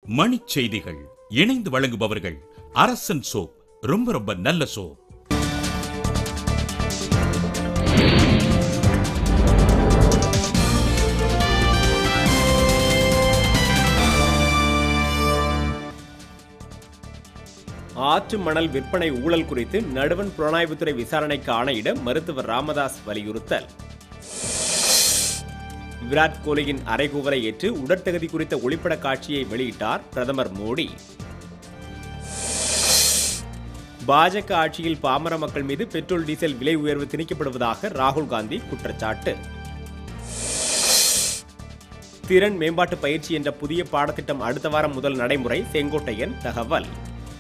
மணிச் செய்திகள் இணைந்து வழங்குபவர்கள் அரசன் சோப் ரொம்ப ரொம்ப நல்ல சோப் ஆற்று மணல் விற்பனை ஊழல் குறித்து நடுவன் புலனாய்வுத்துறை விசாரணைக்கு ஆணையிட மருத்துவர் ராமதாஸ் வலியுறுத்தல் விராட் கோலியின் அறைகூவலை ஏற்று உடற்தகுதி குறித்த ஒளிப்பட காட்சியை வெளியிட்டார் பிரதமர் மோடி பாஜக ஆட்சியில் பாமர மக்கள் மீது பெட்ரோல் டீசல் விலை உயர்வு திணிக்கப்படுவதாக ராகுல் காந்தி குற்றச்சாட்டு திறன் மேம்பாட்டு பயிற்சி என்ற புதிய பாடத்திட்டம் அடுத்த வாரம் முதல் நடைமுறை செங்கோட்டையன் தகவல்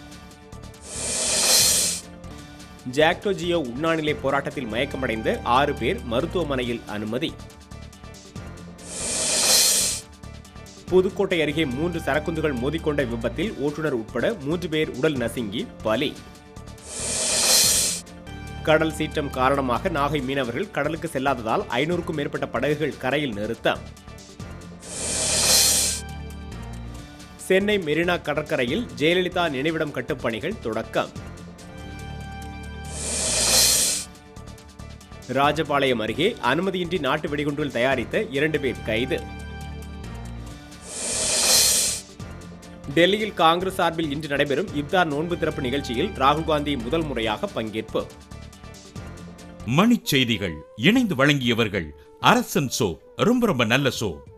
ஜாக்டோ ஜியோ உண்ணாநிலை போராட்டத்தில் மயக்கமடைந்த ஆறு பேர் மருத்துவமனையில் அனுமதி புதுக்கோட்டை அருகே மூன்று சரக்குந்துகள் மோதிக்கொண்ட விபத்தில் ஓட்டுநர் உட்பட மூன்று பேர் உடல் நசுங்கி பலி கடல் சீற்றம் காரணமாக நாகை மீனவர்கள் கடலுக்கு செல்லாததால் ஐநூறுக்கும் மேற்பட்ட படகுகள் கரையில் நிறுத்தம் சென்னை மெரினா கடற்கரையில் ஜெயலலிதா நினைவிடம் கட்டும் பணிகள் தொடக்கம் ராஜபாளையம் அருகே அனுமதியின்றி நாட்டு வெடிகுண்டுகள் தயாரித்த இரண்டு பேர் கைது டெல்லியில் காங்கிரஸ் சார்பில் இன்று நடைபெறும் இப்தார் நோன்பு திறப்பு நிகழ்ச்சியில் ராகுல் காந்தி முதல் முறையாக பங்கேற்பு மணிச் செய்திகள் இணைந்து வழங்கியவர்கள் அரசன் சோப் ரொம்ப ரொம்ப நல்ல சோப்